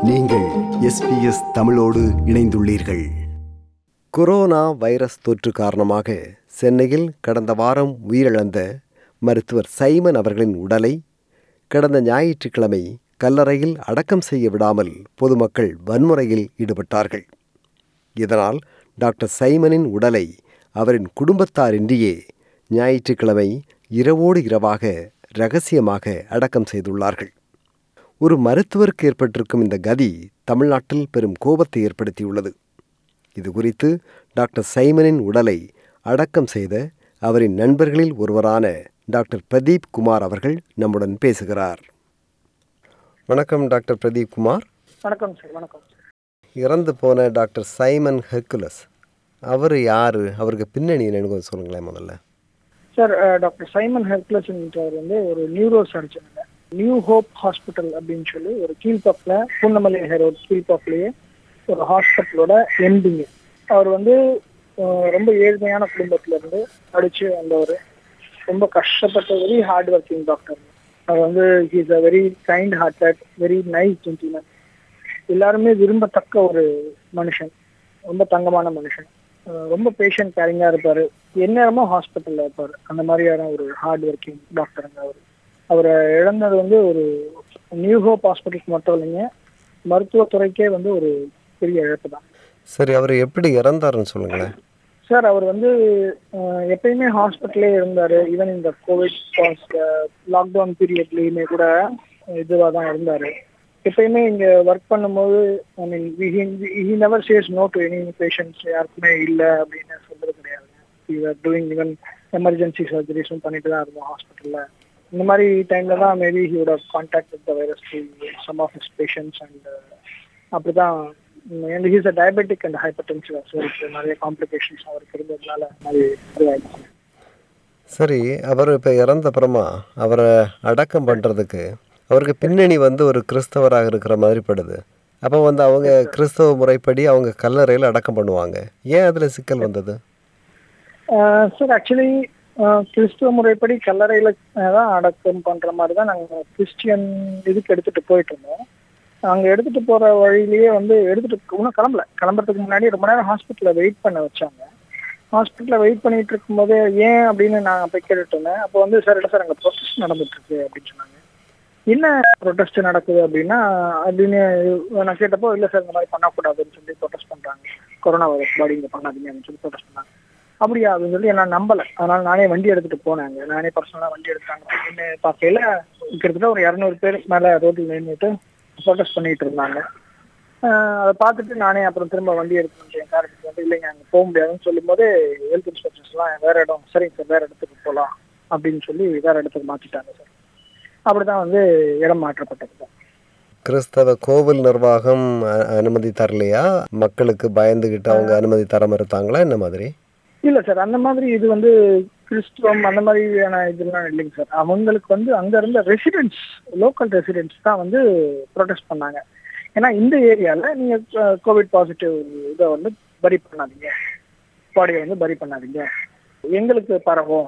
நீங்கள் எஸ்பிஎஸ் தமிழோடு இணைந்துள்ளீர்கள் கொரோனா வைரஸ் தொற்று காரணமாக சென்னையில் கடந்த வாரம் உயிரிழந்த மருத்துவர் சைமன் அவர்களின் உடலை கடந்த ஞாயிற்றுக்கிழமை கல்லறையில் அடக்கம் செய்ய விடாமல் பொதுமக்கள் வன்முறையில் ஈடுபட்டார்கள் இதனால் டாக்டர் சைமனின் உடலை அவரின் குடும்பத்தாரின்றியே ஞாயிற்றுக்கிழமை இரவோடு இரவாக ரகசியமாக அடக்கம் செய்துள்ளார்கள் ஒரு மருத்துவருக்கு ஏற்பட்டிருக்கும் இந்த கதி தமிழ்நாட்டில் பெரும் கோபத்தை ஏற்படுத்தியுள்ளது இது குறித்து டாக்டர் சைமனின் உடலை அடக்கம் செய்த அவரின் நண்பர்களில் ஒருவரான டாக்டர் பிரதீப் குமார் அவர்கள் நம்முடன் பேசுகிறார் வணக்கம் டாக்டர் பிரதீப் குமார் வணக்கம் சார் வணக்கம் இறந்து போன டாக்டர் சைமன் ஹெர்குலஸ் அவர் யார் அவருக்கு பின்னணி என்னன்னு கொஞ்சம் சொல்லுங்களேன் முதல்ல சார் அஹ், டாக்டர் சைமன் ஹெர்குலஸ்ன்றவர் வந்து ஒரு neuro surgeon New Hope hospital அப்படின்னு சொல்லி ஒரு கீழ்பாப்பில் பூந்தமல்லி ரோட் கீழ்பாப்லேயே ஒரு ஹாஸ்பிட்டலோட எம்பிங்க அவர் வந்து அஹ், ரொம்ப ஏழ்மையான குடும்பத்துல இருந்து படிச்சு வந்தவர் ரொம்ப கஷ்டப்பட்ட வெரி ஹார்ட் ஒர்க்கிங் டாக்டர் அவர் வந்து he's uh very kind hearted very nice gentleman எல்லாருமே விரும்பத்தக்க ஒரு மனுஷன் ரொம்ப தங்கமான மனுஷன் அஹ் ரொம்ப பேஷண்ட் கேரிங்கா இருப்பாரு எந்நேரமும் ஹாஸ்பிட்டல்ல இருப்பாரு அந்த மாதிரியான ஒரு ஹார்ட் ஒர்க்கிங் டாக்டருங்க அவர் அவரை இழந்தது வந்து ஒரு நியூ ஹோப் ஹாஸ்பிட்டலுக்கு மட்டும் இல்லைங்க மருத்துவத்துறைக்கே வந்து ஒரு பெரிய இழப்பு தான் சரி அவர் எப்படி இறந்தாருன்னு சொல்லுங்களேன் சார் அவர் வந்து அஹ், எப்பயுமே ஹாஸ்பிட்டலே இருந்தாரு ஈவன் இந்த கோவிட் லாக்டவுன் பீரியட்லயுமே கூட இதுவாக தான் இருந்தாரு எப்பயுமே இங்க ஒர்க் பண்ணும்போது I mean he never says no to any patients யாருக்குமே இல்லை அப்படின்னு சொல்றது கிடையாது டூயிங் ஈவன் எமர்ஜென்சி சர்ஜரிஸும் பண்ணிட்டு தான் இருந்தோம் ஹாஸ்பிட்டல்ல இந்த மாதிரி டைம்ல தான் மேபி ஹியோட contact with the virus to some of his patients and அப்படிதான் and he's uh diabetic and hypertensive அவருக்கு நிறைய காம்ப்ளிகேஷன்ஸ் அவருக்கு இருந்ததுனால மாதிரி இதுவாயிடுச்சு சரி அவர் இப்போ இறந்த அப்புறமா அவரை அடக்கம் பண்ணுறதுக்கு அவருக்கு பின்னணி வந்து ஒரு கிறிஸ்தவராக இருக்கிற மாதிரி படுது அப்போ வந்து அவங்க கிறிஸ்தவ முறைப்படி அவங்க கல்லறையில் அடக்கம் பண்ணுவாங்க ஏன் அதில் சிக்கல் வந்தது சார் ஆக்சுவலி கிறிஸ்துவ முறைப்படி கல்லறையில அஹ், தான் அடக்கம் பண்ற மாதிரி தான் நாங்கள் கிறிஸ்டியன் இதுக்கு எடுத்துட்டு போயிட்டு இருந்தோம் அங்க எடுத்துட்டு போற வழியிலேயே வந்து எடுத்துட்டு இன்னும் கிளம்பல கிளம்புறதுக்கு முன்னாடி ரொம்ப நேரம் ஹாஸ்பிட்டல்ல வெயிட் பண்ண வச்சாங்க ஹாஸ்பிட்டல்ல வெயிட் பண்ணிட்டு இருக்கும்போது ஏன் அப்படின்னு நான் போய் கேட்டுட்டு இருந்தேன் அப்போ வந்து சார் இல்லை சார் அங்கே ப்ரொசஸ் நடந்துட்டு இருக்கு அப்படின்னு சொன்னாங்க என்ன ப்ரொட்டஸ்ட் நடக்குது அப்படின்னா அப்படின்னு நான் கேட்டப்போ இல்லை சார் இந்த மாதிரி பண்ணக்கூடாதுன்னு சொல்லி ப்ரொட்டஸ்ட் பண்றாங்க கொரோனா வைரஸ் பாடி இங்கே பண்ணாதீங்க அப்படின்னு சொல்லி ப்ரொட்டஸ்ட் பண்ணாங்க அப்படியா அப்படின்னு சொல்லி நான் நம்பல அதனால நானே வண்டி எடுத்துட்டு போனாங்க நானே பர்சனலா வண்டி எடுத்தாங்க அப்படின்னு பார்க்கையில கிட்டத்தட்ட ஒரு இரநூறு பேர் மேல ரோட்டில் நின்றுட்டு ப்ரொட்டஸ்ட் பண்ணிட்டு இருந்தாங்க ஆஹ் அதை பார்த்துட்டு நானே அப்புறம் திரும்ப வண்டி எடுத்து என் கார் எடுத்து வந்து இல்லைங்க அங்கே போக முடியாதுன்னு சொல்லும் போது ஹெல்த் இன்ஸ்பெக்டர்ஸ்லாம் வேற இடம் சரிங்க சார் வேற இடத்துக்கு போகலாம் அப்படின்னு சொல்லி வேற இடத்துக்கு மாத்திட்டாங்க சார் அப்படிதான் வந்து இடம் மாற்றப்பட்டது சார் கிறிஸ்தவ கோவில் நிர்வாகம் அ- அனுமதி தரலையா மக்களுக்கு பயந்துகிட்டு அவங்க அனுமதி தர மறுத்தாங்களா என்ன மாதிரி இல்ல சார் அந்த மாதிரி இது வந்து கிறிஸ்துவம் அந்த மாதிரியான இதெல்லாம் இல்லைங்க சார் அவங்களுக்கு வந்து அங்க இருந்த ரெசிடென்ட்ஸ் லோக்கல் ரெசிடென்ட்ஸ் தான் வந்து ப்ரொடெஸ்ட் பண்ணாங்க ஏன்னா இந்த ஏரியால நீங்க கோவிட் பாசிட்டிவ் இதை வந்து பரி பண்ணாதீங்க பாடியை வந்து பரி பண்ணாதீங்க எங்களுக்கு பரவும்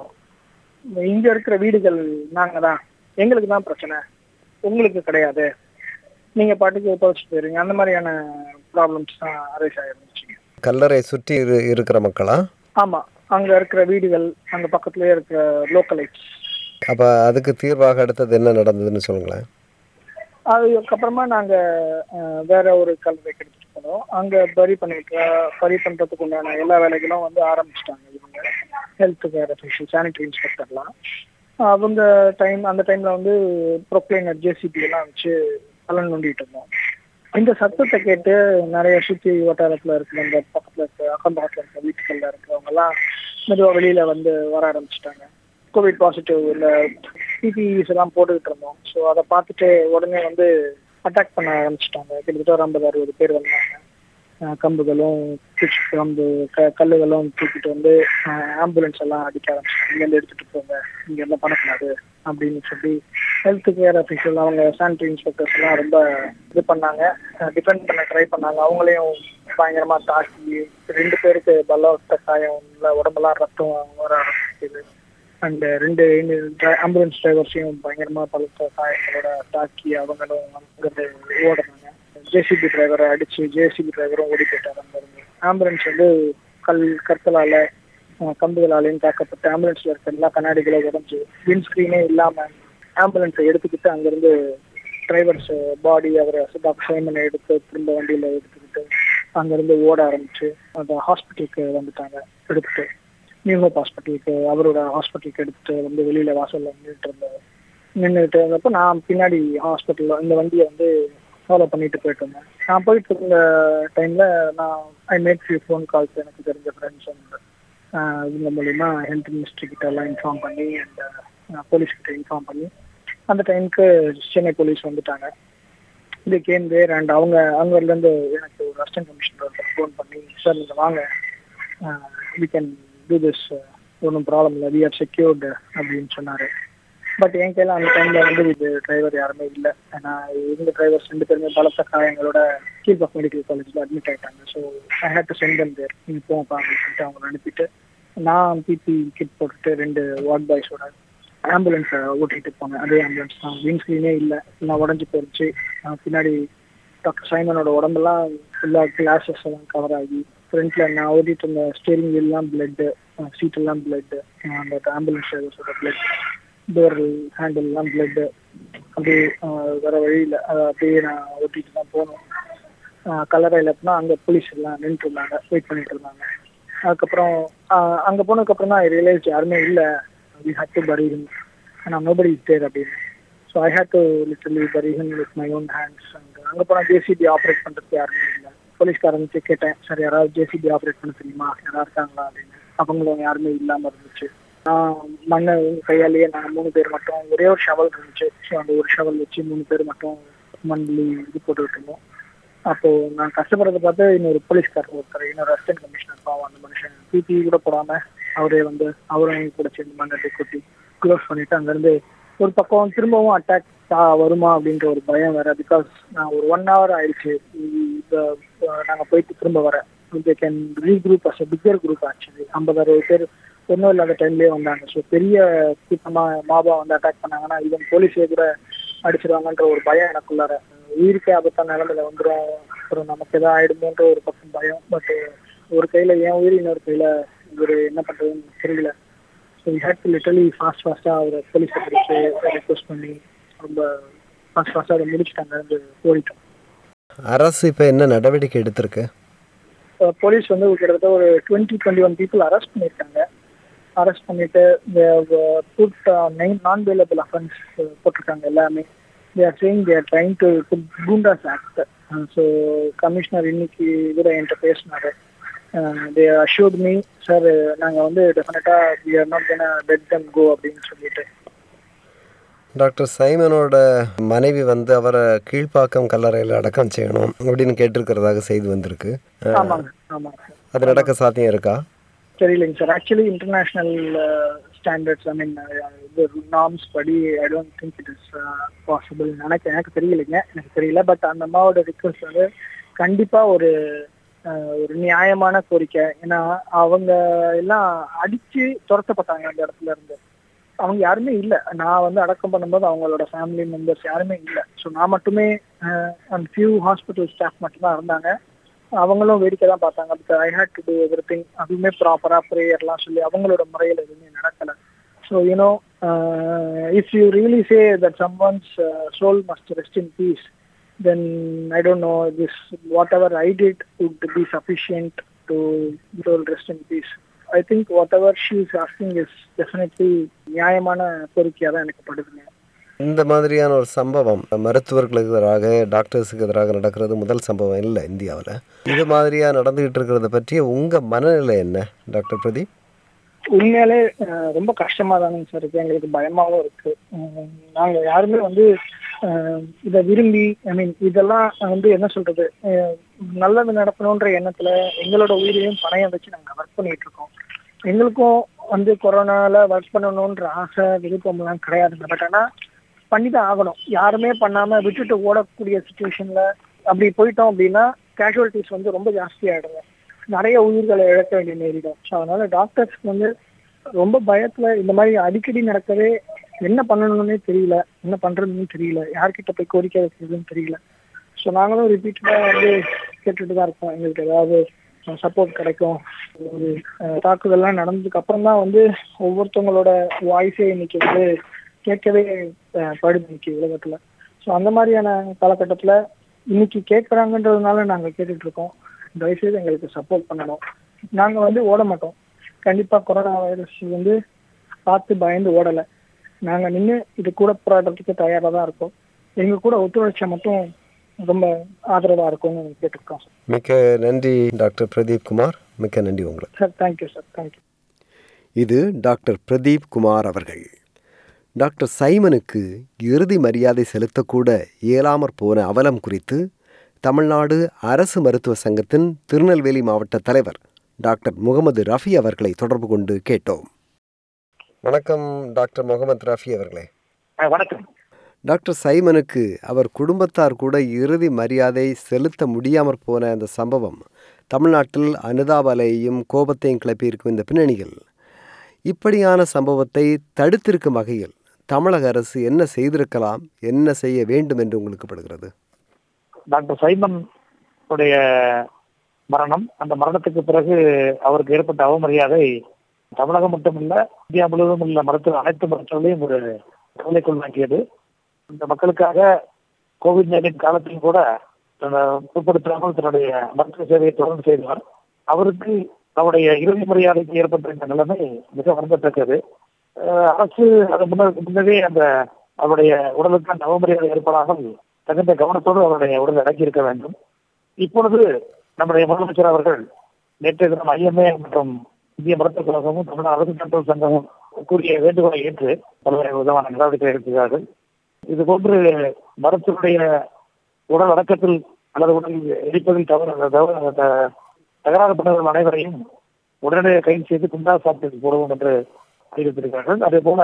இங்க இருக்கிற வீடுகள் நாங்க தான் எங்களுக்கு தான் பிரச்சனை உங்களுக்கு கிடையாது நீங்க பாட்டுக்கு புதைச்சிட்டு போயிருங்க அந்த மாதிரியான ப்ராப்ளம்ஸ் தான் அரைஸ் ஆயிருந்துச்சு கல்லறை சுற்றி இரு இருக்கிற மக்களா ஆமா அங்க இருக்கிற வீடுகள் அங்க பக்கத்துலயே இருக்கிற லோக்கலைட்ஸ் அப்போ அதுக்கு தீர்வாக அடுத்தது என்ன நடந்ததுன்னு சொல்லுங்களேன் அதுக்கப்புறமா நாங்க அஹ், வேற ஒரு கல்லறைக்கு எடுத்துட்டு போனோம் அங்க பரி பண்ணிட்டு பரி பண்றதுக்கு உண்டான எல்லா வேலைகளும் வந்து ஆரம்பிச்சிட்டாங்க இவங்க ஹெல்த் கேர் அஃபிஷியல் சானிட்டரி இன்ஸ்பெக்டர்லாம் அவங்க டைம் அந்த டைம்ல வந்து ப்ரொக்ளைனர் ஜேசிபி எல்லாம் வச்சு பலன் நோண்டிட்டு இருந்தோம் இந்த சத்தத்தை கேட்டு நிறைய சுத்தி வட்டாரத்துல இருக்கிற அந்த பக்கத்துல இருக்க அக்கம் பக்கத்துல இருக்க வீட்டுகள்ல இருக்கிறவங்க எல்லாம் மெதுவா வெளியில வந்து வர ஆரம்பிச்சிட்டாங்க கோவிட் பாசிட்டிவ் இல்ல பிபிஇஸ் எல்லாம் போட்டுக்கிட்டு இருந்தோம் ஸோ அதை பார்த்துட்டு உடனே வந்து அட்டாக் பண்ண ஆரம்பிச்சிட்டாங்க கிட்டத்தட்ட ஒரு ஐம்பது அறுபது பேர் வந்தாங்க அஹ் கம்புகளும் குச்சி கம்பு க கல்லுகளும் தூக்கிட்டு வந்து ஆம்புலன்ஸ் எல்லாம் அடிக்க ஆரம்பிச்சிட்டாங்க இங்கேருந்து எடுத்துட்டு போங்க இங்க எல்லாம் பண்ணக்கூடாது அப்படின்னு சொல்லி ஹெல்த் கேர் அஃபிஷியல் அவங்க சானிட்டரி இன்ஸ்பெக்டர்ஸ் எல்லாம் ரொம்ப இது பண்ணாங்க டிஃபெண்ட் பண்ண ட்ரை பண்ணாங்க அவங்களையும் பயங்கரமா தாக்கி ரெண்டு பேருக்கு பலவத்த காயம் இல்ல உடம்பெல்லாம் ரத்தம் வர ஆரம்பிச்சது அண்ட் ரெண்டு ஆம்புலன்ஸ் டிரைவர்ஸையும் பயங்கரமா பலத்த காயங்களோட தாக்கி அவங்களும் அங்கிருந்து ஓடுறாங்க ஜேசிபி டிரைவரை அடிச்சு ஜேசிபி டிரைவரும் ஓடி போயிட்டார் அங்க இருந்து ஆம்புலன்ஸ் வந்து கல் கற்களால அஹ், கம்புகளாலையும் தாக்கப்பட்டு ஆம்புலன்ஸ்ல இருக்க எல்லா கண்ணாடிகளும் உடஞ்சு விண்ட்ஸ்கிரீனே இல்லாம ஆம்புலன்ஸை எடுத்துக்கிட்டு அங்கிருந்து டிரைவர்ஸ் பாடி அவரை டாக்டர் சைமனை எடுத்து திரும்ப வண்டியில எடுத்துக்கிட்டு அங்கிருந்து ஓட ஆரம்பிச்சு அந்த ஹாஸ்பிட்டலுக்கு வந்துட்டாங்க எடுத்துட்டு நியூ ஹோப் ஹாஸ்பிட்டலுக்கு அவரோட ஹாஸ்பிட்டலுக்கு எடுத்துட்டு வந்து வெளியில வாசல்ல நின்றுட்டு இருந்தாரு நின்றுட்டு இருந்தப்போ நான் பின்னாடி ஹாஸ்பிட்டல்ல இந்த வண்டியை வந்து ஃபாலோ பண்ணிட்டு போயிட்டு இருந்தேன் நான் போயிட்டு இருந்த டைம்ல நான் I made few phone calls எனக்கு தெரிஞ்ச ஃப்ரெண்ட்ஸ் வந்து ஆஹ் இவங்க மூலியமா ஹெல்த் மினிஸ்ட்ரி கிட்ட எல்லாம் இன்ஃபார்ம் பண்ணி அண்ட் போலீஸ் கிட்ட இன்ஃபார்ம் பண்ணி அந்த டைமுக்கு சென்னை போலீஸ் வந்துட்டாங்க இது கேம் தேர் அண்ட் அவங்க அங்கேருந்து எனக்கு ஒரு அசிஸ்டன்ட் கமிஷனர் ஃபோன் பண்ணி சார் நீங்கள் வாங்க வி கேன் டூ திஸ் ஒன்றும் ப்ராப்ளம் இல்லை வி ஆர் செக்யூர்டு அப்படின்னு சொன்னார் பட் என் கையில் அந்த டைமில் வந்து இது டிரைவர் யாருமே இல்லை ஏன்னா இந்த டிரைவர்ஸ் ரெண்டு பேருமே பலத்த காயங்களோட கீப் ஆஃப் மெடிக்கல் காலேஜில் அட்மிட் ஆயிட்டாங்க so I had to send them there நீங்கள் போங்கப்பா அப்படின்னு சொல்லிட்டு அவங்க அனுப்பிட்டு நான் பிபி கிட் போட்டுட்டு ரெண்டு வார்ட் பாய்ஸோட ஆம்புலன்ஸை ஓட்டிட்டு போனேன் அதே ஆம்புலன்ஸ் தான் விங் ஸ்க்ரீனே இல்லை எல்லாம் உடஞ்சி போயிடுச்சு நான் பின்னாடி டாக்டர் சைமனோட உடம்பெல்லாம் ஃபுல்லாக கிளாஸஸ் எல்லாம் கவர் ஆகி ஃப்ரண்ட்ல நான் ஓட்டிட்டு இருந்த ஸ்டேரிங் வீல்லாம் பிளட்டு சீட் எல்லாம் பிளட்டு அந்த ஆம்புலன்ஸ் டிரைவர்ஸோட பிளட் டோர் ஹேண்டில் எல்லாம் பிளட்டு அப்படியே ஆஹ், வேற வழியில் அதை அப்படியே நான் ஓட்டிட்டு தான் போனோம் கல்லறையில் எப்படின்னா அங்கே போலீஸ் எல்லாம் நின்றுட்டு இருந்தாங்க வெயிட் பண்ணிட்டு இருந்தாங்க அதுக்கப்புறம் ஆஹ், அங்க போனதுக்கு அப்புறம் தான் ரியலைஸ் யாருமே இல்லை we had to bury him ஆனால் நோபடி இஸ் தேர் அப்படின்னு so I had to literally bury him with my own hands and அங்கே போனால் ஜேசிபி ஆப்ரேட் பண்ணுறதுக்கு யாருமே இல்லை போலீஸ்காரங்க கேட்டேன் சார் யாராவது ஜேசிபி ஆப்ரேட் பண்ண தெரியுமா யாராவது இருக்காங்களா அப்படின்னு அவங்களும் யாருமே இல்லாமல் இருந்துச்சு நான் மண்ணை கையாலேயே நாங்கள் மூணு பேர் மட்டும் ஒரே ஒரு ஷவல் இருந்துச்சு ஸோ அந்த ஒரு ஷவல் வச்சு மூணு பேர் மட்டும் மண்லி இது போட்டுக்கிட்டு இருந்தோம் அப்போ நான் கஷ்டப்படுறத பார்த்து இன்னொரு போலீஸ்காரர் ஒருத்தர் இன்னொரு அசிஸ்டன்ட் கமிஷனர் பாவம் அந்த மனுஷன் பிபி கூட போடாம அவரே வந்து அவரும் எங்க கூட சேர்ந்து மண்ணத்தை கொட்டி க்ளோஸ் பண்ணிட்டு அங்கிருந்து ஒரு பக்கம் திரும்பவும் அட்டாக் வருமா அப்படின்ற ஒரு பயம் வேற பிகாஸ் நான் ஒரு ஒன் ஹவர் ஆயிடுச்சு இந்த நாங்கள் போயிட்டு திரும்ப வர they can regroup as bigger group actually ஐம்பது அறுபது பேர் ஒன்றும் இல்லாத டைம்லேயே வந்தாங்க ஸோ பெரிய கூட்டமாக மாபா வந்து அட்டாக் பண்ணாங்கன்னா ஈவன் போலீஸே கூட அடிச்சிருவாங்கன்ற ஒரு பயம் எனக்குள்ளார உயிருக்கே ஆபத்தான நிலைமையில வந்துடும் அப்புறம் நமக்கு எதாவது ஆயிடுமோன்ற ஒரு பக்கம் பயம் பட் ஒரு கையில என் உயிர் இன்னொரு கையில இவர் என்ன பண்றதுன்னு எனக்கு தெரியல so had to literally fast ஃபாஸ்ட்டாக அவரை போலீஸை பிடிச்சி ரெக்வஸ்ட் பண்ணி ரொம்ப ஃபாஸ்ட் ஃபாஸ்ட்டாக அதை முடிச்சுட்டாங்க வந்து ஓடிட்டோம் அரசு இப்போ என்ன நடவடிக்கை எடுத்திருக்கு போலீஸ் வந்து கிட்டத்தட்ட ஒரு twenty twenty one people arrest பண்ணியிருக்காங்க அரெஸ்ட் பண்ணிட்டு put nine non bailable offence போட்டிருக்காங்க எல்லாமே they are saying they are trying to put Goondas act so commissioner இன்னைக்கு கூட என்கிட்ட பேசினாரு தே அஷ்யூர்ட் மீ சார் நாங்கள் வந்து டெஃபினட்டாக we are not can let them go அப்படின்னு சொல்லிட்டு டாக்டர் சைமனோட மனைவி வந்து அவரை கீழ்ப்பாக்கம் கல்லறையில் அடக்கம் செய்யணும் அப்படின்னு கேட்டிருக்கிறதாக செய்தி வந்திருக்கு அஹ், ஆமாங்க ஆமாங்க சார் அது நடக்க சாத்தியம் இருக்கா தெரியலைங்க sir actually international standards I mean இது நார்ம்ஸ் படி I don't think it is possible எனக்கு எனக்கு தெரியலைங்க எனக்கு தெரியல பட் அந்த அம்மாவோட ரிக்வஸ்ட் வந்து கண்டிப்பா ஒரு அஹ், ஒரு நியாயமான கோரிக்கை ஏன்னா அவங்க எல்லாம் அடிச்சு துரத்தப்பட்டாங்க அந்த இடத்துல இருந்து அவங்க யாருமே இல்லை நான் வந்து அடக்கம் பண்ணும்போது அவங்களோட ஃபேமிலி மெம்பர்ஸ் யாருமே இல்லை ஸோ நான் மட்டுமே அந்த ஃபியூ ஹாஸ்பிட்டல் ஸ்டாஃப் மட்டும்தான் இருந்தாங்க அவங்களும் வேடிக்கை தான் பார்த்தாங்க because I had to do everything அதுவுமே ப்ராப்பரா ப்ரேயர்லாம் சொல்லி அவங்களோட முறையில் எதுவுமே நடக்கல so you know if you really say that someone's soul must rest in peace then I don't know this whatever I did would be sufficient to soul rest in peace I think whatever she is asking is definitely நியாயமான கோரிக்கையாக தான் எனக்கு படுதுங்க இந்த மாதிரியான ஒரு சம்பவம் மருத்துவர்களுக்கு எதிராக டாக்டர்ஸுக்கு எதிராக நடக்கிறது முதல் சம்பவம் இல்லை இந்தியாவில் இது மாதிரியா நடந்துகிட்டு இருக்கிறத பற்றி உங்க மனநிலை என்ன டாக்டர் பிரதீப் உண்மையாலே அஹ், ரொம்ப கஷ்டமா தானுங்க சார் இருக்கு எங்களுக்கு பயமாவும் இருக்கு உம், நாங்க யாருமே வந்து அஹ், இதை விரும்பி ஐ மீன் இதெல்லாம் வந்து என்ன சொல்றது அஹ், நல்லது நடக்கணுன்ற எண்ணத்துல எங்களோட உயிரையும் பணையம் வச்சு நாங்க ஒர்க் பண்ணிட்டு இருக்கோம் எங்களுக்கும் வந்து கொரோனால ஒர்க் பண்ணணுன்ற ஆசை விருப்பம்லாம் கிடையாதுங்க பட் ஆனா பண்ணிதான் ஆகணும் யாருமே பண்ணாம விட்டுட்டு ஓடக்கூடிய சுச்சுவேஷன்ல அப்படி போயிட்டோம் அப்படின்னா கேஷுவலிட்டிஸ் வந்து ரொம்ப ஜாஸ்தியாயிடுங்க நிறைய உயிர்களை இழக்க வேண்டிய நேரிடும் ஸோ அதனால டாக்டர்ஸ்க்கு வந்து ரொம்ப பயத்துல இந்த மாதிரி அடிக்கடி நடக்கவே என்ன பண்ணணும்னே தெரியல என்ன பண்றதுன்னு தெரியல யார்கிட்ட போய் கோரிக்கை வைக்கிறதுன்னு தெரியல ஸோ நாங்களும் ரிப்பீட்டடாக வந்து கேட்டுட்டு தான் இருக்கோம் எங்களுக்கு ஏதாவது சப்போர்ட் கிடைக்கும் ஒரு அஹ், தாக்குதல்லாம் நடந்ததுக்கு அப்புறம் தான் வந்து ஒவ்வொருத்தவங்களோட வாய்ஸே இன்னைக்கு வந்து கேட்கவே அஹ், படுது இன்னைக்கு உலகத்துல ஸோ அந்த மாதிரியான காலகட்டத்துல இன்னைக்கு கேட்குறாங்கன்றதுனால நாங்க கேட்டுட்டு இருக்கோம் தயவுசெய்து எங்களுக்கு சப்போர்ட் பண்ணணும் நாங்க வந்து ஓட மாட்டோம் கண்டிப்பா கொரோனா வைரஸ் வந்து பார்த்து பயந்து ஓடலை நாங்க நின்று இது கூட போராடுறதுக்கு தயாரா தான் இருக்கோம் எங்க கூட ஒத்துழைச்சா மட்டும் ரொம்ப ஆதரவா இருக்கும்னு கேட்டிருக்கோம் மிக்க நன்றி டாக்டர் பிரதீப் குமார் மிக்க நன்றி உங்களுக்கு சார் தேங்க்யூ சார் தேங்க்யூ இது டாக்டர் பிரதீப் குமார் அவர்கள் டாக்டர் சைமனுக்கு இறுதி மரியாதை செலுத்தக்கூட இயலாமற் போன அவலம் குறித்து தமிழ்நாடு அரசு மருத்துவ சங்கத்தின் திருநெல்வேலி மாவட்ட தலைவர் டாக்டர் முகமது ரஃபி அவர்களை தொடர்பு கொண்டு கேட்டோம் வணக்கம் டாக்டர் முகமது ரஃபி அவர்களே வணக்கம் டாக்டர் சைமனுக்கு அவர் குடும்பத்தார் கூட இறுதி மரியாதை செலுத்த முடியாமற் போன அந்த சம்பவம் தமிழ்நாட்டில் அனுதாபலையும் கோபத்தையும் கிளப்பியிருக்கும் இந்த பின்னணியில் இப்படியான சம்பவத்தை தடுத்திருக்கும் வகையில் தமிழக அரசு என்ன செய்திருக்கலாம் என்ன செய்ய வேண்டும் என்று உங்களுக்கு படுகிறது டாக்டர் சைமன் உடைய மரணம் அந்த மரணத்துக்கு பிறகு அவருக்கு ஏற்பட்ட அவமரியாதை தமிழகம் மட்டுமல்ல இந்தியா முழுவதும் உள்ள மருத்துவ அனைத்து மருத்துவர்களையும் ஒரு கவலைக்குள்ளாக்கியது இந்த மக்களுக்காக கோவிட் நைன்டீன் காலத்திலும் கூட தன்னை பொருட்படுத்தாமல் தன்னுடைய மருத்துவ சேவையை தொடர்ந்து செய்தார் அவருக்கு அவருடைய இறுதி மரியாதைக்கு ஏற்பட்ட இந்த நிலைமை மிக வருந்தத்தக்கது அஹ் அரசு அது முன்ன முன்னவே அந்த அவருடைய உடலுக்கு அந்த அவமரியாதை ஏற்படாமல் தகுந்த கவனத்தோடு அவருடைய உடல் அடக்கி இருக்க வேண்டும் இப்பொழுது நம்முடைய முதலமைச்சர் அவர்கள் நேற்றைய தினம் ஐஎம்ஏ மற்றும் இந்திய மருத்துவக் கழகமும் தமிழ்நாடு அரசு மருத்துவ சங்கமும் கூறிய வேண்டுகோளை ஏற்று பல்வேறு விதமான நடவடிக்கை எடுக்கிறார்கள் இது போன்று மருத்துவருடைய உடல் அடக்கத்தில் அல்லது உடல் எரிப்பதில் தவறு தவறு- த- தகராறு பண்ணவர்கள் அனைவரையும் உடனடியாக கைது செய்து குண்டா சாப்பிட்டு போடுவோம் என்று அறிவித்திருக்கிறார்கள் அதே போல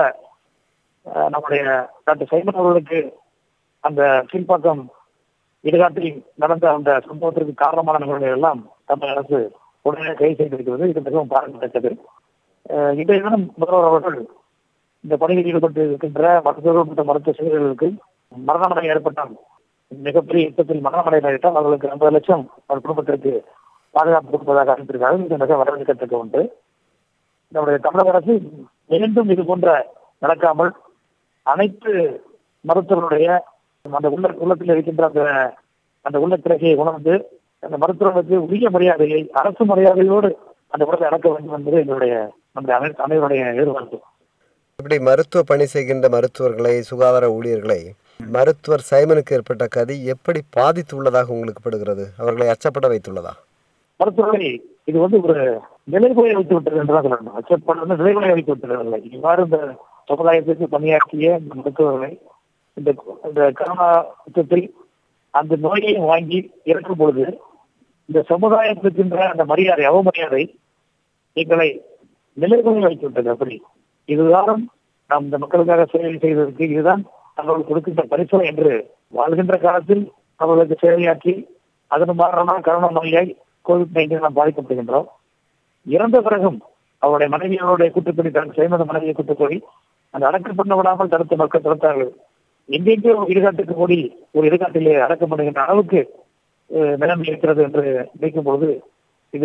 அஹ், நம்முடைய டாக்டர் சைமன் அவர்களுக்கு அந்த கீழ்ப்பாக்கம் இடுகாட்டில் நடந்த அந்த சம்பவத்திற்கு காரணமான நபர்களை எல்லாம் தமிழக அரசு உடனே கைது செய்திருக்கிறது இது மிகவும் பாராட்டத்தக்கது அஹ், இன்றைய தினம் முதல்வர் அவர்கள் இந்த பணியில் ஈடுபட்டு இருக்கின்ற மருத்துவர்கள் மற்றும் மருத்துவ சேவைகளுக்கு மரணமடை ஏற்பட்டால் மிகப்பெரிய யுத்தத்தில் மரணமடை நேரிட்டால் அவர்களுக்கு ஐம்பது லட்சம் அவர் குடும்பத்திற்கு பாதுகாப்பு கொடுப்பதாக அறிவித்திருக்கார்கள் இது மிக வரவேற்கத்தக்க ஒன்று நம்முடைய தமிழக அரசு மீண்டும் இது போன்ற நடக்காமல் அனைத்து மருத்துவர்களுடைய அந்த உள்ள உள்ளத்தில் இருக்கின்ற அந்த அந்த உள்ள திரையை உணர்ந்து அந்த மருத்துவர்களுக்கு உரிய மரியாதையை அரசு மரியாதையோடு அந்த உடலை அடக்க வேண்டும் என்பது எங்களுடைய நம்முடைய அனை அனைவருடைய எதிர்பார்ப்பு இப்படி மருத்துவ பணி செய்கின்ற மருத்துவர்களை சுகாதார ஊழியர்களை மருத்துவர் சைமனுக்கு ஏற்பட்ட கதி எப்படி பாதித்துள்ளதாக உங்களுக்கு படுகிறது அவர்களை அச்சப்பட வைத்துள்ளதா மருத்துவர்களை இது வந்து ஒரு நிலைகுலைய வைத்து விட்டது என்றுதான் சொல்லணும் அச்சப்படுறது நிலைகுலைய வைத்து விட்டதில்லை இவ்வாறு இந்த சமுதாயத்திற்கு பணியாற்றிய இந்த மருத்துவர்களை இந்த இந்த கரோனா யுத்தத்தில் அந்த நோயை வாங்கி இறக்கும் பொழுது இந்த சமுதாயத்துக்கு இருக்கின்ற அந்த மரியாதை அவமரியாதை எங்களை நிலைகுலைய வைத்து விட்டது அப்படி இதுதான் நாம் இந்த மக்களுக்காக சேவை செய்வதற்கு இதுதான் அவர்கள் கொடுக்கின்ற பரிசுரை என்று வாழ்கின்ற காலத்தில் அவர்களுக்கு சேவையாற்றி அதன் மாறான கரோனா நோயாய் கோவிட் நைன்டீன் நாம் பாதிக்கப்படுகின்றோம் இறந்த பிறகும் அவருடைய மனைவியோருடைய கூட்டுப்படி தனக்கு செய்த மனைவியை கூட்டுப்படி அந்த அடக்கம் பண்ண விடாமல் தடுத்த மக்கள் தடுத்தார்கள் எங்கெங்கோ ஒரு இடுகாட்டுக்கு கூடி ஒரு இடுகாட்டிலே அடக்கம் பண்ணுகின்ற அளவுக்கு அஹ், நிலைமை இருக்கிறது என்று நினைக்கும் பொழுது இது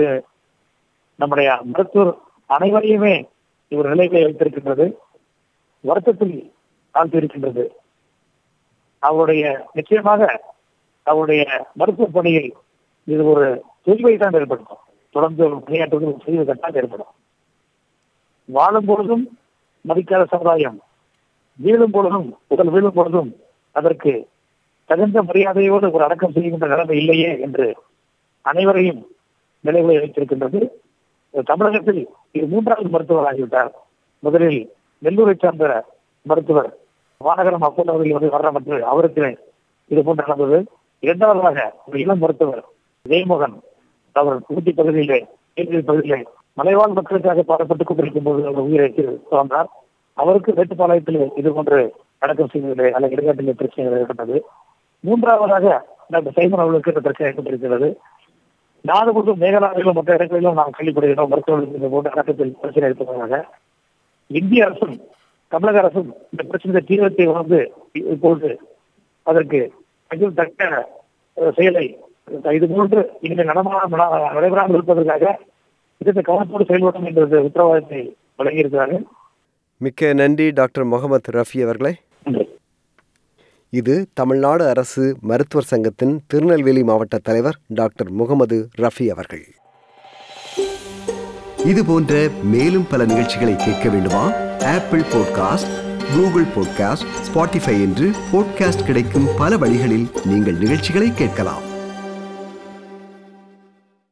நம்முடைய மருத்துவர் அனைவரையுமே ஒரு நிலைகளை வைத்திருக்கின்றது வருத்தத்தில் ஆழ்த்தியிருக்கின்றது அவருடைய நிச்சயமாக அவருடைய மருத்துவ பணியில் இது ஒரு தெளிவை தான் ஏற்படுத்தும் தொடர்ந்து ஒரு பணியாற்றுவது ஒரு தெளிவு கட்டாக ஏற்படும் வாழும் பொழுதும் மதிக்காத சமுதாயம் வீழும் பொழுதும் உடல் வீழும் பொழுதும் அதற்கு தகுந்த மரியாதையோடு ஒரு அடக்கம் செய்கின்ற நிலைமை இல்லையே என்று அனைவரையும் நிலைகளை வைத்திருக்கின்றது தமிழகத்தில் இது மூன்றாவது மருத்துவர் ஆகிவிட்டார் முதலில் நெல்லூரை சார்ந்த மருத்துவர் மாநகரம் அப்போலோவில் வந்து வர்றம் என்று அவருக்கு இது போன்று நடந்தது இரண்டாவதாக ஒரு இளம் மருத்துவர் ஜெயமோகன் அவர் ஊட்டி பகுதியிலே நீலகிரி பகுதியிலே மலைவாழ் மக்களுக்காக பாடப்பட்டுக் கொண்டிருக்கும் போது அவர் உயிரை வந்தார் அவருக்கு மேட்டுப்பாளையத்தில் இது போன்று அடக்கம் செய்வதில்லை அல்ல இடுகாட்டிலே பிரச்சனைகள் ஏற்பட்டது மூன்றாவதாக டாக்டர் சைமன் அவர்களுக்கு இந்த பிரச்சனை ஏற்பட்டிருக்கிறது நாடு முழுவதும் மேகலாவிலும் மற்ற இடங்களிலும் நாம் கேள்விப்படுகிறோம் மருத்துவர்களுக்கு இந்த போன்ற அடக்கத்தில் பிரச்சனை இருப்பதாக இந்திய அரசும் தமிழக அரசும் இந்த பிரச்சனை தீவிரத்தை உணர்ந்து இப்பொழுது அதற்கு மிகவும் தக்க அஹ், செயலை இது போன்று இனிமேல் நடமா நட- நடைபெறாமல் இருப்பதற்காக இதற்கு கவனத்தோடு செயல்படும் என்ற உத்தரவாதத்தை வழங்கியிருக்கிறார்கள் மிக்க நன்றி டாக்டர் முகமது ரஃபி அவர்களே நன்றி இது தமிழ்நாடு அரசு மருத்துவர் சங்கத்தின் திருநெல்வேலி மாவட்ட தலைவர் டாக்டர் முகமது ரஃபி அவர்கள் இது போன்ற மேலும் பல நிகழ்ச்சிகளை கேட்க வேண்டுமா Apple podcast Google podcast Spotify என்று பாட்காஸ்ட் கிடைக்கும் பல வழிகளில் நீங்கள் நிகழ்ச்சிகளை கேட்கலாம்